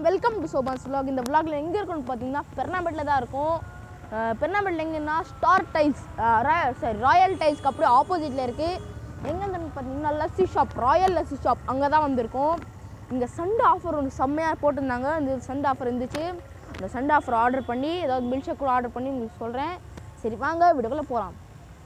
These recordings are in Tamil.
வெல்கம் டு சோபாஸ் vlog இந்த vlogல எங்கே இருக்கும்னு பார்த்தீங்கன்னா பெர்னாபெட்டில் தான் இருக்கும் பெர்னாபெட்டில் எங்கன்னா ஸ்டார் டைல்ஸ் சாரி ராயல் டைல்ஸ்க்கு அப்படியே ஆப்போசிட்டில் இருக்குது எங்கேன்னு பார்த்தீங்கன்னா lassi shop royal lassi shop அங்கே தான் வந்திருக்கோம் இங்கே சண்டே ஆஃபர் ஒன்று செம்மையாக போட்டிருந்தாங்க இந்த சண்டே ஆஃபர் இருந்துச்சு அந்த சண்டே ஆஃபர் ஆர்டர் பண்ணி ஏதாவது மில்க் ஷேக் கூட ஆர்டர் பண்ணி உங்களுக்கு சொல்கிறேன் சரி வாங்க வீடுக்குள்ளே போகலாம்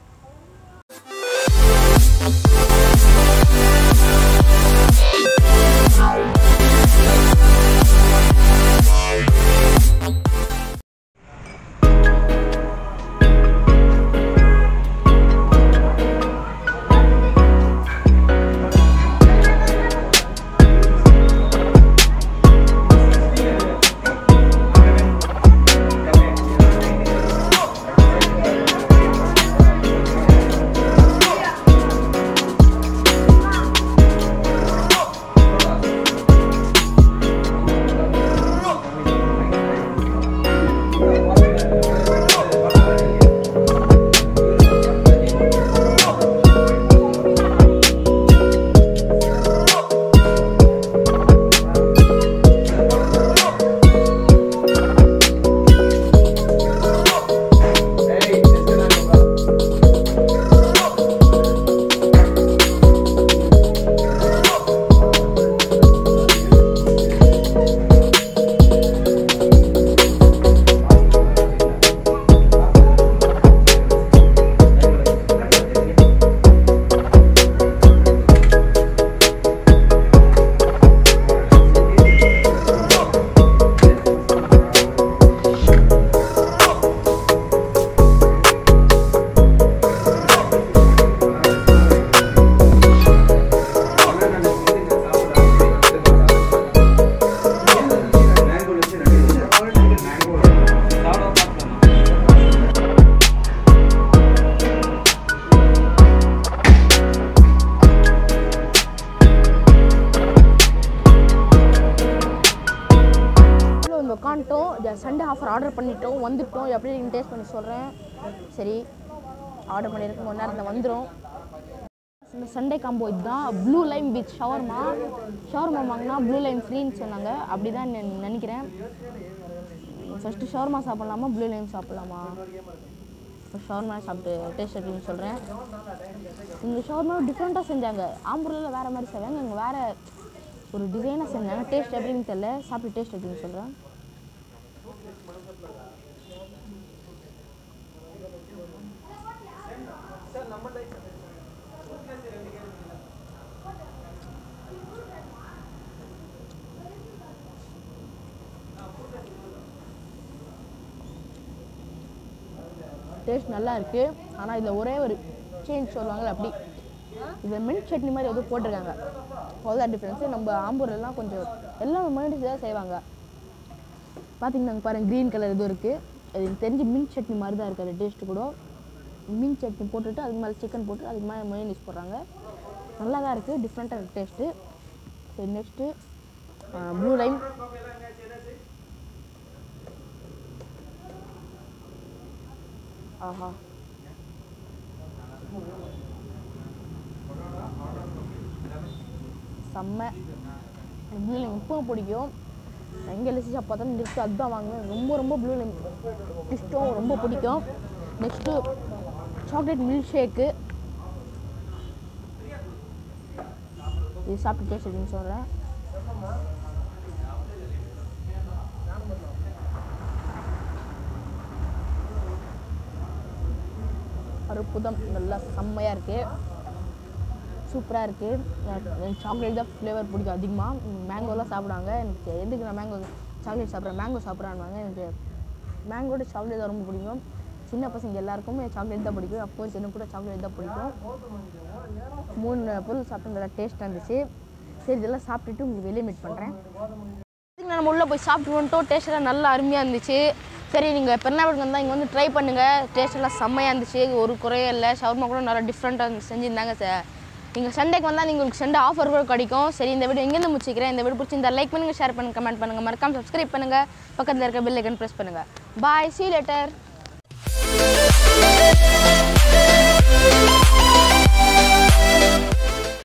இவ்வளோ வந்து உட்காந்துட்டோம் இந்த சண்டே ஆஃபர் ஆர்டர் பண்ணிட்டோம் வந்துட்டோம் எப்படி டேஸ்ட் பண்ணி சொல்கிறேன் சரி ஆர்டர் பண்ணியிருக்கோம் கொஞ்ச நேரத்தில் வந்துடும் இந்த சண்டே காம்போ இதுதான் blue lime with shawarma shawarma வாங்கினா ப்ளூ லைம் ஃப்ரீன்னு சொன்னாங்க அப்படி தான் நான் நினைக்கிறேன் ஃபஸ்ட்டு ஷவர்மா சாப்பிட்லாமா ப்ளூ லைம் சாப்பிட்லாமா இப்போ ஷவர்மா சாப்பிட்டு டேஸ்ட் எப்படின்னு சொல்கிறேன் இந்த ஷவர்மா டிஃப்ரெண்ட்டாக செஞ்சாங்க ஆம்பூரில் வேறு மாதிரி செய்வாங்க இங்கே வேறு ஒரு டிசைனாக செஞ்சாங்க டேஸ்ட் எப்படின்னு தெரியல சாப்பிட்டு டேஸ்ட் எப்படின்னு சொல்கிறேன் டேஸ்ட் நல்லா இருக்குது ஆனால் இதில் ஒரே ஒரு சேஞ்ச் சொல்லுவாங்கல்ல அப்படி இதில் மின்ட் சட்னி மாதிரி எதுவும் போட்டிருக்காங்க அவ்வளோதான் டிஃப்ரென்ஸு நம்ம ஆம்பூர்லாம் கொஞ்சம் எல்லாம் மைனஸ் தான் செய்வாங்க பார்த்தீங்கன்னா பாருங்கள் க்ரீன் கலர் இது இருக்குது அது எனக்கு தெரிஞ்சு மின்ட் சட்னி மாதிரி தான் இருக்குது அது டேஸ்ட்டு கூட மீன் சட்னி போட்டுட்டு அதுக்கு மேலே சிக்கன் போட்டு அதுக்கு மேலே மைனஸ் போடுறாங்க நல்லா தான் இருக்குது டிஃப்ரெண்ட்டாக இருக்குது டேஸ்ட்டு சரி நெக்ஸ்ட்டு ப்ளூ லைம் ஆஹா செம்ம ப்ளூ லைம் இப்பவும் பிடிக்கும் எங்கே லெசி பார்த்தாலும் நிறுத்தி அதுதான் வாங்குவேன் ரொம்ப ரொம்ப ப்ளூ லைம் இஷ்டம் ரொம்ப பிடிக்கும் நெக்ஸ்ட்டு சாக்லேட் மில்க் ஷேக்கு இது சாப்பிட்டு டேஸ்ட் அப்படின்னு சொல்கிறேன் அற்புதம் நல்லா செம்மையாக இருக்குது சூப்பராக இருக்குது சாக்லேட் தான் ஃப்ளேவர் பிடிக்கும் அதிகமாக மேங்கோலாம் சாப்பிடுவாங்க எனக்கு எதுக்கு நான் மேங்கோ சாக்லேட் சாப்பிட்றேன் மேங்கோ சாப்பிட்றாங்க எனக்கு மேங்கோட சாக்லேட் தான் ரொம்ப பிடிக்கும் சின்ன பசங்க எல்லாருக்கும் சாக்லேட் தான் பிடிக்கும் அப்போ சின்ன கூட சாக்லேட் தான் பிடிக்கும் மூணு பொருள் சாப்பிட்டு நல்லா டேஸ்ட்டாக இருந்துச்சு சரி இதெல்லாம் சாப்பிட்டுட்டு உங்களுக்கு வெளியே மீட் பண்ணுறேன் நம்ம உள்ளே போய் சாப்பிட்டு வந்துட்டோம் டேஸ்ட்டெல்லாம் நல்லா அருமையாக இருந்துச்சு சரி நீங்கள் பெருநாளுக்கு வந்தால் இங்கே வந்து ட்ரை பண்ணுங்கள் டேஸ்ட் எல்லாம் செம்மையாக இருந்துச்சு ஒரு குறையே இல்லை ஷவர்மா கூட நல்லா டிஃப்ரெண்ட்டாக செஞ்சுருந்தாங்க சார் நீங்கள் சண்டேக்கு வந்தால் நீங்கள் உங்களுக்கு சண்டே ஆஃபர் கூட கிடைக்கும் சரி இந்த வீடியோ எங்கேருந்து முடிச்சிக்கிறேன் இந்த வீடியோ பிடிச்சி இந்த லைக் பண்ணுங்கள் ஷேர் பண்ணுங்கள் கமெண்ட் பண்ணுங்கள் மறக்காம சப்ஸ்கிரைப் பண்ணுங்கள் பக்கத்தில் இருக்க பெல் ஐக்கன் ப்ரெஸ் பண்ணுங்கள் பாய் சி லெட்டர்